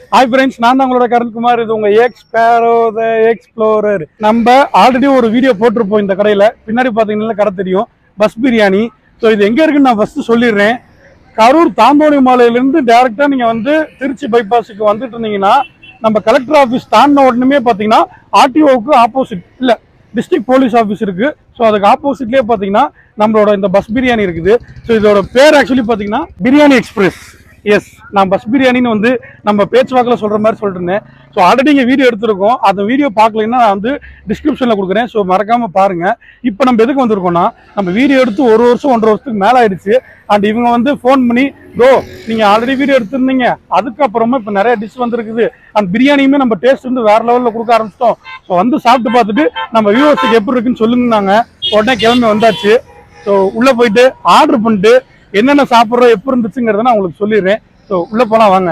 Hi friends நான் தான் உங்களோட கரண்குமார் இது உங்க எக்ஸ்பேரோ த எக்ஸ்ப்ளோரர் நம்ம ஆல்ரெடி ஒரு வீடியோ போட்டிருப்போம் இந்த கடையில பின்னாடி பாத்தீங்கன்னா கடை தெரியும் பஸ் பிரியாணி ஸோ இது எங்க இருக்குன்னு நான் ஃபர்ஸ்ட் சொல்லிடுறேன் கரூர் தாந்தோணி மாலையிலிருந்து டேரெக்டா நீங்க வந்து திருச்சி பைபாஸுக்கு வந்துட்டு இருந்தீங்கன்னா நம்ம கலெக்டர் ஆஃபீஸ் தாண்டின உடனே பாத்தீங்கன்னா ஆர்டிஓவுக்கு ஆப்போசிட் இல்ல டிஸ்ட்ரிக்ட் போலீஸ் ஆஃபீஸ் இருக்கு ஸோ அதுக்கு ஆப்போசிட்லேயே பார்த்தீங்கன்னா நம்மளோட இந்த பஸ் பிரியாணி இருக்குது ஸோ இதோட பேர் ஆக்சுவலி பார்த்தீங்கன்னா பிரியாணி எக்ஸ்பிரஸ் எஸ் நான் பஸ் பிரியாணின்னு வந்து நம்ம பேச்சுவாக்கில் சொல்கிற மாதிரி சொல்லிட்டு இருந்தேன் ஸோ ஆல்ரெடி இங்கே வீடியோ எடுத்திருக்கோம் அந்த வீடியோ பார்க்கலைன்னா நான் வந்து டிஸ்கிரிப்ஷனில் கொடுக்குறேன் ஸோ மறக்காமல் பாருங்கள் இப்போ நம்ம எதுக்கு வந்திருக்கோம்னா நம்ம வீடியோ எடுத்து ஒரு வருஷம் ஒன்றரை வருஷத்துக்கு மேலே ஆயிடுச்சு அண்ட் இவங்க வந்து ஃபோன் பண்ணி ப்ரோ நீங்கள் ஆல்ரெடி வீடியோ எடுத்திருந்தீங்க அதுக்கப்புறமா இப்போ நிறைய டிஷ் வந்திருக்குது அண்ட் பிரியாணியுமே நம்ம டேஸ்ட் வந்து வேற லெவலில் கொடுக்க ஆரம்பிச்சிட்டோம் ஸோ வந்து சாப்பிட்டு பார்த்துட்டு நம்ம வியூவர்ஸுக்கு எப்படி இருக்குன்னு சொல்லுங்கன்னாங்க உடனே கிளம்பி வந்தாச்சு ஸோ உள்ளே போயிட்டு ஆர்டர் பண்ணிட்டு என்னென்ன சாப்பிட்றோம் எப்படி இருந்துச்சுங்கிறத நான் உங்களுக்கு சொல்லிடுறேன் ஸோ உள்ளே போகலாம் வாங்க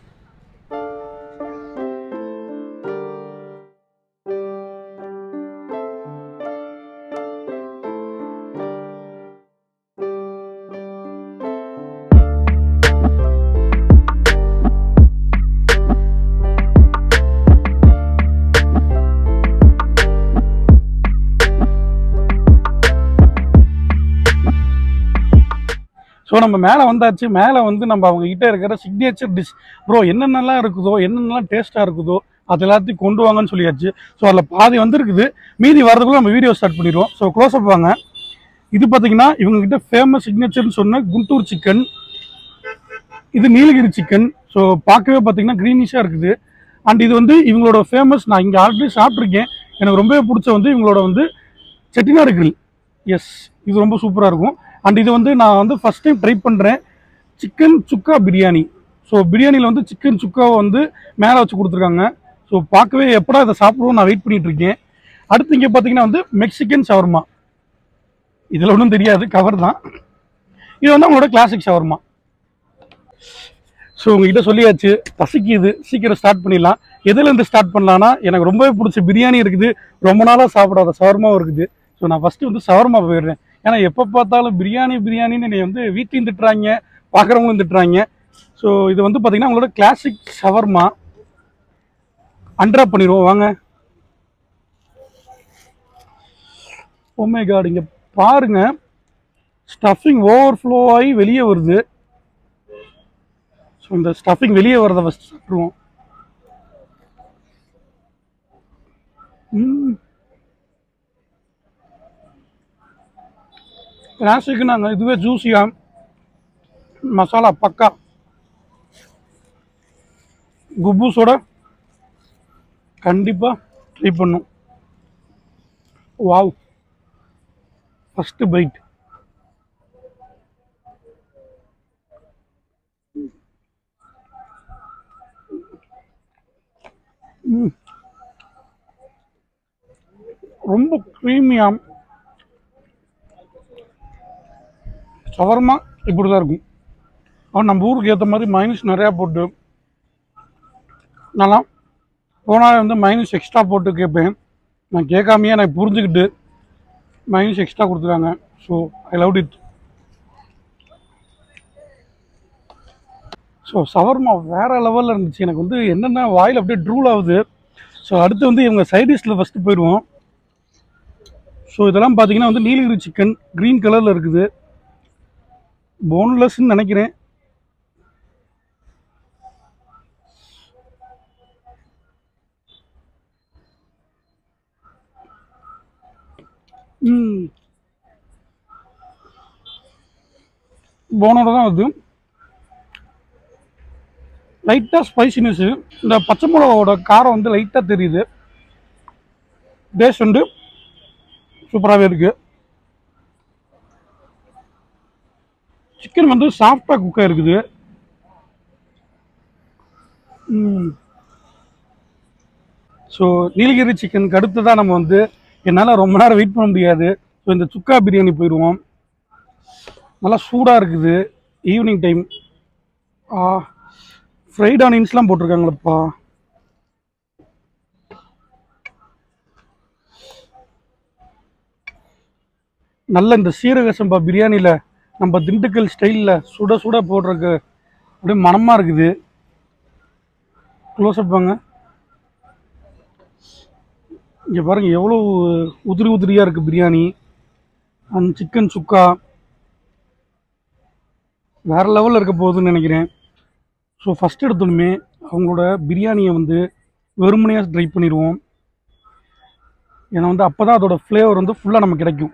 ஸோ நம்ம மேலே வந்தாச்சு மேலே வந்து நம்ம அவங்க கிட்ட இருக்கிற சிக்னேச்சர் டிஷ் ப்ரோ என்னென்னலாம் இருக்குதோ என்னென்னலாம் டேஸ்ட்டாக இருக்குதோ அது எல்லாத்தையும் கொண்டு வாங்கன்னு சொல்லியாச்சு ஸோ அதில் பாதி வந்திருக்குது மீதி வரதுக்குள்ள நம்ம வீடியோ ஸ்டார்ட் பண்ணிடுவோம் ஸோ க்ளோஸ் அப் வாங்க இது பார்த்தீங்கன்னா இவங்க கிட்ட ஃபேமஸ் சிக்னேச்சர்னு சொன்ன குண்டூர் சிக்கன் இது நீலகிரி சிக்கன் ஸோ பார்க்கவே பார்த்தீங்கன்னா க்ரீனிஷாக இருக்குது அண்ட் இது வந்து இவங்களோட ஃபேமஸ் நான் இங்கே ஆல்ரெடி சாப்பிட்ருக்கேன் எனக்கு ரொம்பவே பிடிச்ச வந்து இவங்களோட வந்து செட்டிநாடு grill எஸ் இது ரொம்ப சூப்பராக இருக்கும் அண்ட் இது வந்து நான் வந்து ஃபர்ஸ்ட் டைம் ட்ரை பண்ணுறேன் சிக்கன் சுக்கா பிரியாணி ஸோ பிரியாணியில் வந்து சிக்கன் சுக்காவை வந்து மேலே வச்சு கொடுத்துருக்காங்க ஸோ பார்க்கவே எப்படா இதை சாப்பிடுவோம் நான் வெயிட் பண்ணிட்டு இருக்கேன் அடுத்து இங்கே பார்த்தீங்கன்னா வந்து மெக்சிகன் ஷவர்மா இதில் ஒன்றும் தெரியாது கவர் தான் இது வந்து அவங்களோட கிளாசிக் ஷவர்மா ஸோ உங்ககிட்ட சொல்லியாச்சு பசிக்குது சீக்கிரம் ஸ்டார்ட் பண்ணிடலாம் எதுலேருந்து ஸ்டார்ட் பண்ணலாம்னா எனக்கு ரொம்பவே பிடிச்ச பிரியாணி இருக்குது ரொம்ப நாளாக சாப்பிடாத சவர்மாவும் இருக்குது ஸோ நான் ஃபஸ்ட்டு வந்து சவர்மா போயிடுறேன் ஏன்னா எப்போ பார்த்தாலும் பிரியாணி பிரியாணின்னு என்னை வந்து வீட்லையும் திட்டுறாங்க பார்க்குறவங்களும் திட்டுறாங்க ஸோ இது வந்து பார்த்தீங்கன்னா உங்களோட கிளாசிக் ஷவர்மா அண்ட்ராப் பண்ணிடுவோம் வாங்க ஓமே காட் இங்கே பாருங்க ஸ்டஃபிங் ஓவர்ஃப்ளோ ஆகி வெளியே வருது ஸோ இந்த ஸ்டஃபிங் வெளியே வரதை ஃபஸ்ட் சாப்பிட்ருவோம் கிளாசிக்கு நாங்கள் இதுவே ஜூஸியாக மசாலா பக்கா குப்பூஸோட கண்டிப்பாக ட்ரை பண்ணும் வாவ் ஃபஸ்ட்டு பைட் ரொம்ப க்ரீமியாக சவர்மா இப்படி தான் இருக்கும் அவன் நம்ம ஊருக்கு ஏற்ற மாதிரி மைனஸ் நிறையா போட்டு நல்லா போனால் வந்து மைனஸ் எக்ஸ்ட்ரா போட்டு கேட்பேன் நான் கேட்காமையே நான் புரிஞ்சுக்கிட்டு மைனஸ் எக்ஸ்ட்ரா கொடுத்துருக்காங்க so I love it so shawarma வேற லெவலில் இருந்துச்சு எனக்கு வந்து என்னென்ன வாயில் அப்படியே ட்ரூல் ஆகுது ஸோ அடுத்து வந்து இவங்க சைடிஷில் ஃபஸ்ட்டு போயிடுவோம் ஸோ இதெல்லாம் பார்த்தீங்கன்னா வந்து நீலகிரி சிக்கன் க்ரீன் கலரில் இருக்குது போன்லெஸ்ன்னு நினைக்கிறேன் ம் போனோட தான் வருது லைட்டாக ஸ்பைசினஸ்ஸு இந்த பச்சை மிளகாவோட காரம் வந்து லைட்டாக தெரியுது டேஸ்ட் வந்து சூப்பராகவே இருக்குது சிக்கன் வந்து சாஃப்டாக குக்காக இருக்குது ஸோ நீலகிரி சிக்கனுக்கு அடுத்து தான் நம்ம வந்து என்னால் ரொம்ப நேரம் வெயிட் பண்ண முடியாது ஸோ இந்த சுக்கா பிரியாணி போயிடுவோம் நல்லா சூடாக இருக்குது ஈவினிங் டைம் ஆ ஃப்ரைட் ஆனியன்ஸ்லாம் போட்டிருக்காங்களப்பா நல்ல இந்த சீரக சம்பா பிரியாணியில் நம்ம திண்டுக்கல் ஸ்டைலில் சுட சுட போடுறதுக்கு அப்படியே மணமாக இருக்குது க்ளோஸ்அப் வாங்க இங்கே பாருங்க எவ்வளோ உதிரி உதிரியாக இருக்குது பிரியாணி அண்ட் சிக்கன் சுக்கா வேறு லெவலில் இருக்க போகுதுன்னு நினைக்கிறேன் ஸோ ஃபஸ்ட் எடுத்தோணுமே அவங்களோட பிரியாணியை வந்து வெறுமனையாக ட்ரை பண்ணிடுவோம் ஏன்னா வந்து அப்போ தான் அதோட ஃப்ளேவர் வந்து ஃபுல்லாக நமக்கு கிடைக்கும்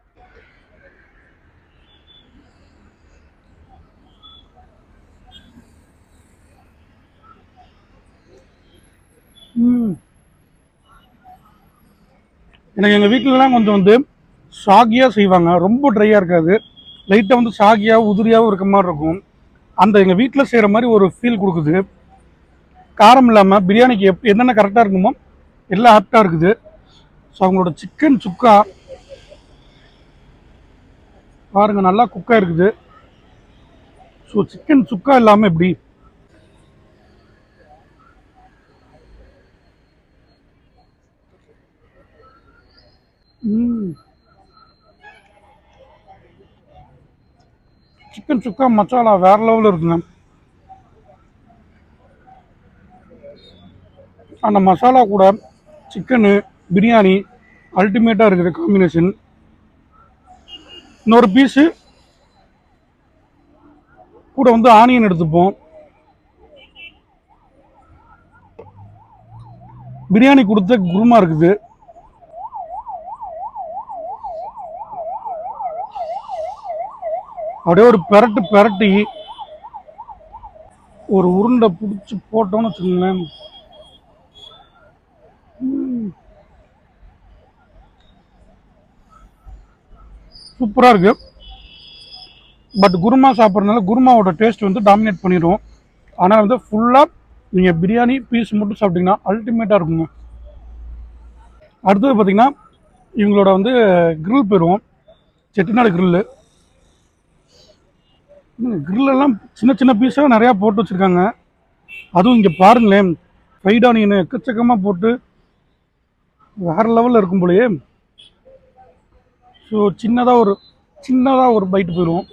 ம். எனக்கு எங்கள் வீட்டிலலாம் கொஞ்சம் வந்து சாகியாக செய்வாங்க ரொம்ப ட்ரையாக இருக்காது லைட்டாக வந்து சாகியாக உதிரியாகவும் இருக்க மாதிரி இருக்கும் அந்த எங்கள் வீட்டில் செய்கிற மாதிரி ஒரு ஃபீல் கொடுக்குது காரம் இல்லாமல் பிரியாணிக்கு எப் என்னென்ன கரெக்டாக இருக்குமோ எல்லாம் ஆப்டாக இருக்குது ஸோ அவங்களோட சிக்கன் சுக்கா பாருங்க நல்லா குக்காக இருக்குது ஸோ சிக்கன் சுக்கா இல்லாமல் எப்படி சிக்கன் சுக்கா மசாலா வேற லெவலில் இருக்குங்க அந்த மசாலா கூட சிக்கனு பிரியாணி அல்டிமேட்டாக இருக்குது காம்பினேஷன் இன்னொரு பீஸு கூட வந்து ஆனியன் எடுத்துப்போம் பிரியாணி கொடுத்த குருமா இருக்குது அப்படியே ஒரு பெரட்டு பெரட்டி ஒரு உருண்டை பிடிச்சி போட்டோம்னு வச்சுக்கோங்களேன் சூப்பராக இருக்கு பட் குருமா சாப்பிட்றதுனால குருமாவோட டேஸ்ட் வந்து டாமினேட் பண்ணிடும் ஆனால் வந்து ஃபுல்லாக நீங்கள் பிரியாணி பீஸ் மட்டும் சாப்பிட்டீங்கன்னா அல்டிமேட்டாக இருக்குங்க அடுத்தது பார்த்தீங்கன்னா இவங்களோட வந்து grill போயிடுவோம் செட்டிநாடு கிரில்லு கிரில்லெல்லாம் சின்ன சின்ன பீஸாக நிறையா போட்டு வச்சுருக்காங்க அதுவும் இங்கே பாருங்களேன் ஃப்ரைட் ஆனியன் எக்கச்சக்கமாக போட்டு வேறு லெவலில் இருக்கும் போலயே ஸோ சின்னதாக ஒரு சின்னதாக ஒரு பைட்டு போயிடுவோம்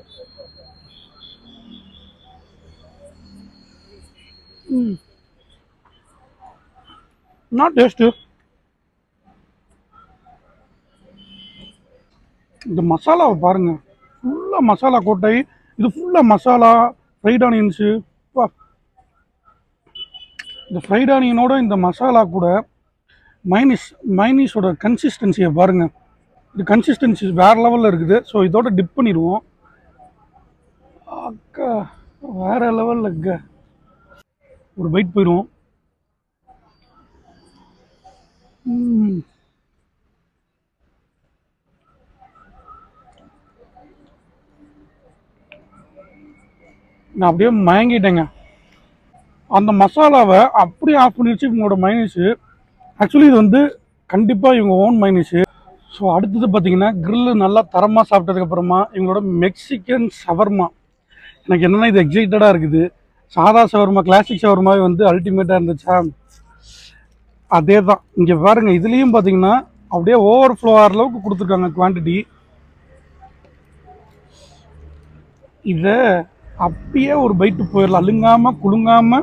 நாட் டேஸ்ட்டு இந்த மசாலாவை பாருங்க ஃபுல்லாக மசாலா கோட்டை இது ஃபுல்லாக மசாலா ஃப்ரைட் ஆனியன்ஸு இந்த ஃப்ரைட் ஆனியனோட இந்த மசாலா கூட மைனிஸ் மைனிஸோட கன்சிஸ்டன்சியை பாருங்க இது கன்சிஸ்டன்சி வேற லெவலில் இருக்குது ஸோ இதோட டிப் பண்ணிடுவோம் அக்கா வேற லெவலில் இருக்க ஒரு பைட் போயிடுவோம் ம். நான் அப்படியே மயங்கிட்டேங்க அந்த மசாலாவை அப்படியே ஆஃப் பண்ணிடுச்சு இவங்களோட மைனஸு ஆக்சுவலி இது வந்து கண்டிப்பாக இவங்க ஓன் மைனஸு ஸோ அடுத்தது பார்த்தீங்கன்னா கிரில்லு நல்லா தரமாக சாப்பிட்டதுக்கப்புறமா இவங்களோட மெக்சிகன் ஷவர்மா எனக்கு என்னென்னா இது எக்ஸைட்டடாக இருக்குது சாதா ஷவர்மா கிளாசிக் ஷவர்மாவே வந்து அல்டிமேட்டாக இருந்துச்சா அதே தான் இங்கே பாருங்க இதுலேயும் பார்த்தீங்கன்னா அப்படியே ஓவர் ஃப்ளோ ஆகிற அளவுக்கு கொடுத்துருக்காங்க குவான்டிட்டி இதை அப்படியே ஒரு பைட்டு போயிடலாம் அழுங்காம குலுங்காம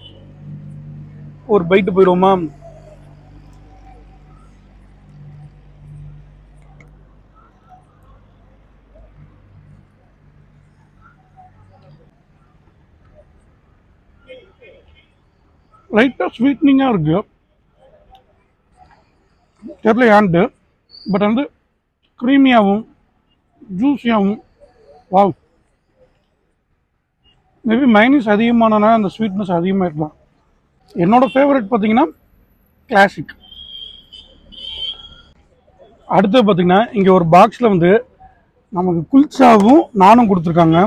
ஒரு பைட்டு போயிடுவோமா லைட்டாக ஸ்வீட்னிங்காக இருக்கு தெரியல ஏன்ட்டு பட் வந்து க்ரீமியாகவும் ஜூஸியாகவும் வாவ் மேபி மைனஸ் அதிகமானனா அந்த ஸ்வீட்னஸ் அதிகமாக இருக்கலாம் என்னோட ஃபேவரட் பார்த்தீங்கன்னா கிளாசிக் அடுத்து பார்த்தீங்கன்னா இங்கே ஒரு பாக்ஸில் வந்து நமக்கு குல்ச்சாவும் நானும் கொடுத்துருக்காங்க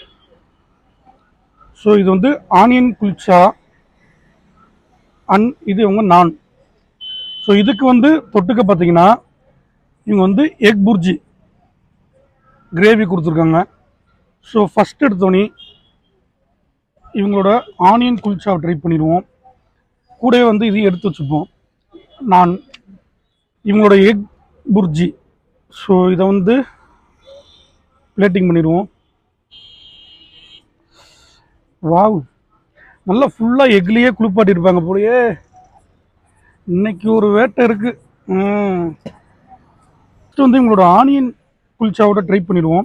ஸோ இது வந்து ஆனியன் குல்ச்சா அண்ட் இது இவங்க நான் ஸோ இதுக்கு வந்து தொட்டுக்க பார்த்தீங்கன்னா இவங்க வந்து எக் புர்ஜி கிரேவி கொடுத்துருக்காங்க ஸோ ஃபஸ்ட் எடுத்தோன்னே இவங்களோட ஆனியன் குல்ச்சாவை ட்ரை பண்ணிடுவோம் கூடவே வந்து இதையும் எடுத்து வச்சுப்போம் நான் இவங்களோட எக் புர்ஜி ஸோ இதை வந்து பிளேட்டிங் பண்ணிடுவோம் வாவ் நல்லா ஃபுல்லாக எக்லேயே குளிப்பாட்டியிருப்பாங்க போலயே இன்னைக்கு ஒரு வேட்டை இருக்கு ம் ஃபஸ்ட்டு வந்து எங்களோட ஆனியன் குல்ச்சாவோட ட்ரை பண்ணிடுவோம்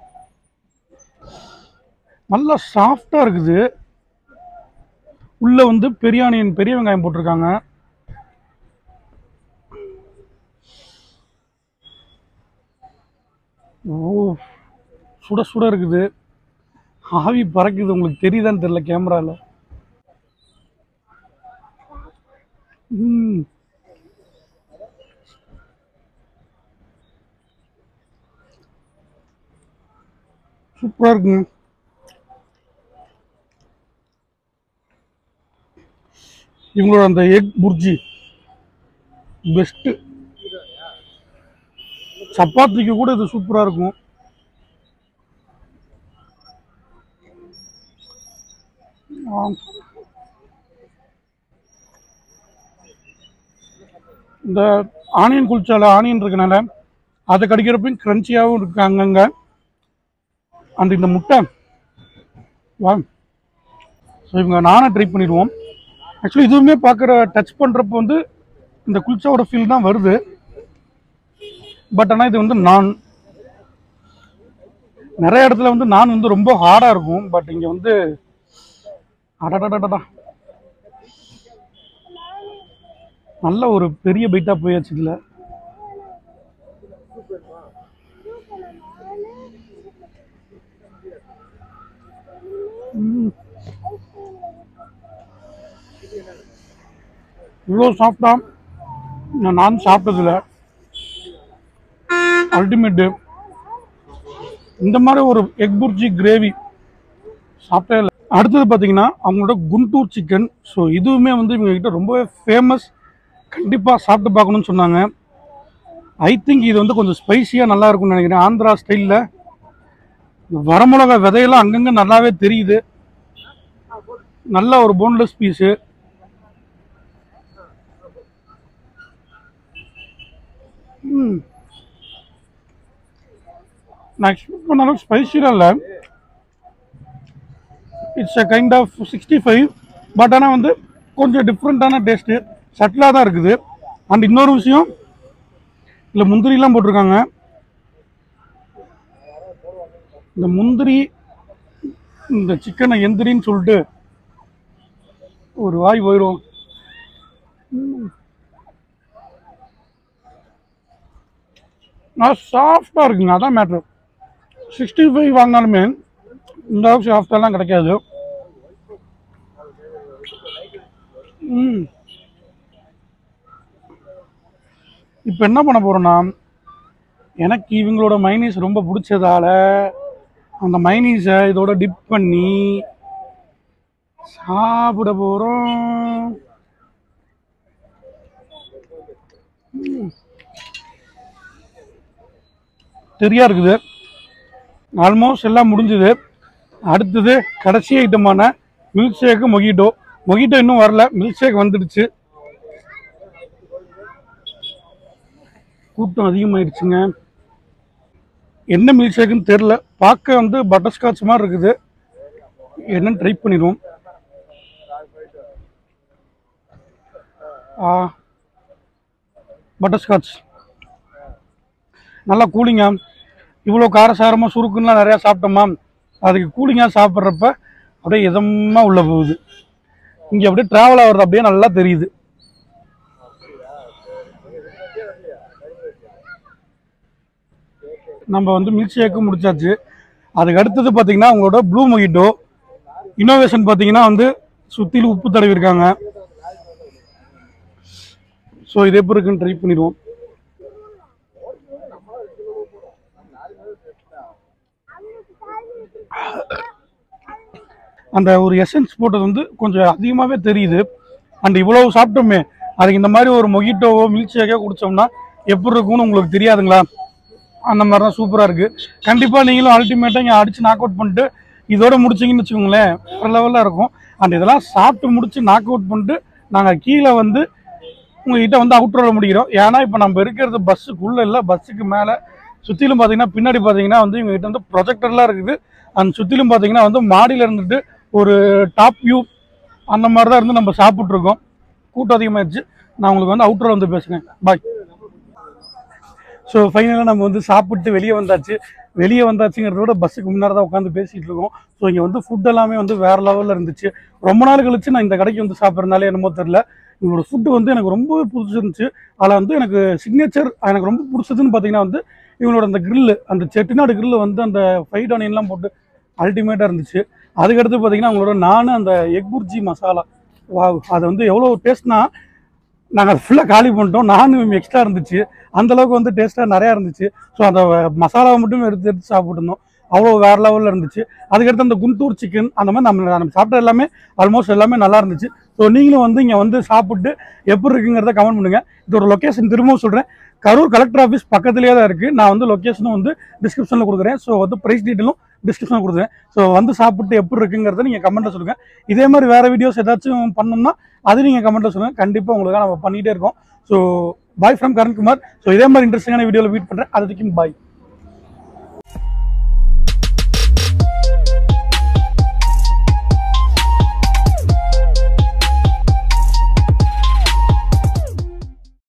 நல்லா சாஃப்டாக இருக்குது உள்ள வந்து பெரிய ஆனியன் பெரிய வெங்காயம் போட்டிருக்காங்க ஓ சுட சுட இருக்குது ஆவி பறக்குது உங்களுக்கு தெரியுதான்னு தெரியல கேமரால ம் சூப்பராக இருக்குங்க இவங்களோட அந்த எக் புர்ஜி பெஸ்ட்டு சப்பாத்திக்கு கூட இது சூப்பராக இருக்கும் ஆம். இந்த ஆனியன் குளிச்சால ஆனியன் இருக்கனால அதை கடிக்கிறப்பையும் க்ரன்ச்சியாகவும் இருக்கு அங்கங்க அந்த இந்த முட்டை வா ஸோ இவங்க நானே ட்ரை பண்ணிடுவோம் ஆக்சுவலி இதுவுமே பார்க்குற டச் பண்ணுறப்போ வந்து இந்த குளிச்சாவோட ஃபீல் தான் வருது பட் ஆனால் இது வந்து நான் நிறைய இடத்துல வந்து நான் வந்து ரொம்ப ஹார்டாக இருக்கும் பட் இங்கே வந்து அடடடடடா நல்ல ஒரு பெரிய பைட்டாக போயாச்சு இதில் இவ்வளோ சாப்பிட்டா நான் நான் சாப்பிட்டதில்ல அல்டிமேட்டு இந்த மாதிரி ஒரு எக் புர்ஜி கிரேவி சாப்பிட்டே இல்லை அடுத்தது பார்த்தீங்கன்னா அவங்களோட குண்டூர் சிக்கன் ஸோ இதுவுமே வந்து இவங்க கிட்ட ரொம்பவே ஃபேமஸ் கண்டிப்பாக சாப்பிட்டு பார்க்கணும்னு சொன்னாங்க ஐ திங்க் இது வந்து கொஞ்சம் ஸ்பைசியாக நல்லா இருக்கும்னு நினைக்கிறேன் ஆந்திரா ஸ்டைலில் வரமிளகா விதையெல்லாம் அங்கங்கே நல்லாவே தெரியுது நல்ல ஒரு போன்லெஸ் பீஸு ம் நான் எக்ஸ்பெக்ட் பண்ண அளவுக்கு ஸ்பைசியாக இல்லை it's a kind of sixty five but ஆனால் வந்து கொஞ்சம் டிஃப்ரெண்ட்டான டேஸ்ட்டு சட்டிலாக தான் இருக்குது அண்ட் இன்னொரு விஷயம் இல்லை முந்திரிலாம் போட்டிருக்காங்க இந்த முந்திரி இந்த சிக்கனை எந்திரின்னு சொல்லிட்டு ஒரு வாய் போயிடும் நான் சாஃப்டாக இருக்குங்க அதான் மேட்ரு சிக்ஸ்டி ஃபைவ் வாங்கினாலுமே இந்த அளவுக்கு சாஃப்டாலாம் கிடைக்காது ம் இப்போ என்ன பண்ண போகிறோன்னா எனக்கு இவங்களோட மைனீஸ் ரொம்ப பிடிச்சதால அந்த மைனீஸை இதோட டிப் பண்ணி சாப்பிட போகிறோம் தெரியா இருக்குது ஆல்மோஸ்ட் எல்லாம் முடிஞ்சுது அடுத்தது கடைசி ஐட்டமான மில்க் ஷேக்கு மொகிட்டோ மொகிட்டோ இன்னும் வரல மில்க் ஷேக் வந்துடுச்சு கூட்டம் அதிகமாயிடுச்சுங்க என்ன மில்க் ஷேக்குன்னு தெரில பார்க்க வந்து பட்டர்ஸ்காட்ச் மாதிரி இருக்குது என்னன்னு ட்ரை பண்ணிடுவோம் ஆ பட்டர்ஸ்காட்ச் நல்லா கூலிங்கா இவ்வளோ காரசாரமாக சுருக்குன்னா நிறையா சாப்பிட்டோமா அதுக்கு கூலிங்காக சாப்பிட்றப்ப அப்படியே இதமாக உள்ள போகுது இங்கே அப்படியே ட்ராவல் ஆகுறது அப்படியே நல்லா தெரியுது நம்ம வந்து மில்க் ஷேக்கு முடிச்சாச்சு அதுக்கு அடுத்தது பார்த்தீங்கன்னா உங்களோட ப்ளூ மொகிட்டோ இன்னோவேஷன் பார்த்தீங்கன்னா வந்து சுற்றிலும் உப்பு தடவி இருக்காங்க ஸோ இது எப்படி இருக்குன்னு ட்ரை பண்ணிடுவோம் அந்த ஒரு எசன்ஸ் போட்டது வந்து கொஞ்சம் அதிகமாகவே தெரியுது அண்ட் இவ்வளவு சாப்பிட்டோமே அதுக்கு இந்த மாதிரி ஒரு மொகிட்டோவோ மில்க் ஷேக்கோ குடிச்சோம்னா எப்படி இருக்கும்னு உங்களுக்கு தெரியாதுங்களா அந்த மாதிரி தான் சூப்பராக இருக்குது கண்டிப்பாக நீங்களும் அல்டிமேட்டாக இங்கே அடித்து நாக் அவுட் பண்ணிட்டு இதோட முடிச்சிங்கன்னு வச்சுக்கோங்களேன் வேறு லெவலில் இருக்கும் அண்ட் இதெல்லாம் சாப்பிட்டு முடிச்சு நாக் அவுட் பண்ணிட்டு நாங்கள் கீழே வந்து உங்ககிட்ட வந்து அவுட்ரோல முடிக்கிறோம் ஏன்னா இப்போ நம்ம இருக்கிறது பஸ்ஸுக்குள்ளே இல்லை பஸ்ஸுக்கு மேலே சுற்றிலும் பார்த்தீங்கன்னா பின்னாடி பார்த்தீங்கன்னா வந்து இவங்ககிட்ட வந்து ப்ரொஜெக்டர்லாம் இருக்குது அண்ட் சுற்றிலும் பார்த்தீங்கன்னா வந்து மாடியில் இருந்துட்டு ஒரு டாப் வியூ அந்த மாதிரி தான் இருந்து நம்ம சாப்பிட்ருக்கோம் கூட்டம் அதிகமாகிடுச்சு நான் உங்களுக்கு வந்து அவுட்டரில் வந்து பேசுகிறேன் பாய் ஸோ ஃபைனலாக நம்ம வந்து சாப்பிட்டு வெளியே வந்தாச்சு வெளியே வந்தாச்சுங்கிறத விட பஸ்ஸுக்கு முன்னாடி தான் உட்காந்து பேசிகிட்டு இருக்கோம் ஸோ இங்கே வந்து ஃபுட் எல்லாமே வந்து வேறு லெவலில் இருந்துச்சு ரொம்ப நாள் கழிச்சு நான் இந்த கடைக்கு வந்து சாப்பிட்றதுனால என்னமோ தெரில இவங்களோட ஃபுட்டு வந்து எனக்கு ரொம்பவே பிடிச்சிருந்துச்சு அதில் வந்து எனக்கு சிக்னேச்சர் எனக்கு ரொம்ப பிடிச்சதுன்னு பார்த்தீங்கன்னா வந்து இவங்களோட அந்த grill அந்த செட்டிநாடு grill வந்து அந்த ஃபைட் ஆனியன்லாம் போட்டு அல்டிமேட்டாக இருந்துச்சு அதுக்கடுத்து பார்த்தீங்கன்னா அவங்களோட நான் அந்த எக் புர்ஜி மசாலா வா அது வந்து எவ்வளோ டேஸ்ட்னா நாங்கள் ஃபுல்லாக காலி பண்ணிட்டோம் நானும் எக்ஸ்ட்ரா இருந்துச்சு அந்த அளவுக்கு வந்து டேஸ்ட்டாக நிறையா இருந்துச்சு ஸோ அந்த மசாலாவை மட்டும் எடுத்து எடுத்து சாப்பிட்டுருந்தோம் அவ்வளோ வேறு லெவலில் இருந்துச்சு அதுக்கடுத்து அந்த குண்டூர் சிக்கன் அந்த மாதிரி நம்ம நம்ம சாப்பிட்ட எல்லாமே ஆல்மோஸ்ட் எல்லாமே நல்லா இருந்துச்சு ஸோ நீங்களும் வந்து இங்கே வந்து சாப்பிட்டு எப்படி இருக்குங்கிறத கமெண்ட் பண்ணுங்கள் இதோட லொக்கேஷன் திரும்பவும் சொல்கிறேன் கரூர் கலெக்டர் ஆஃபீஸ் பக்கத்துலேயே தான் இருக்குது நான் வந்து லொக்கேஷனும் வந்து டிஸ்கிரிப்ஷனில் கொடுக்குறேன் ஸோ வந்து ப்ரைஸ் டீட்டெயிலும் டிஸ்கிரிப்ஷனில் கொடுக்குறேன் ஸோ வந்து சாப்பிட்டு எப்படி இருக்குங்கிறத நீங்கள் கமெண்ட்டில் சொல்லுங்கள் இதே மாதிரி வேறு வீடியோஸ் ஏதாச்சும் பண்ணணும்னா அது நீங்கள் கமெண்ட்டில் சொல்லுங்கள் கண்டிப்பாக உங்களுக்கு நம்ம பண்ணிகிட்டே இருக்கோம் so bye from Karankumar so இதே மாதிரி இன்ட்ரெஸ்டிங்கான வீடியோவில் மீட் பண்ணுறேன் அது வரைக்கும் பாய்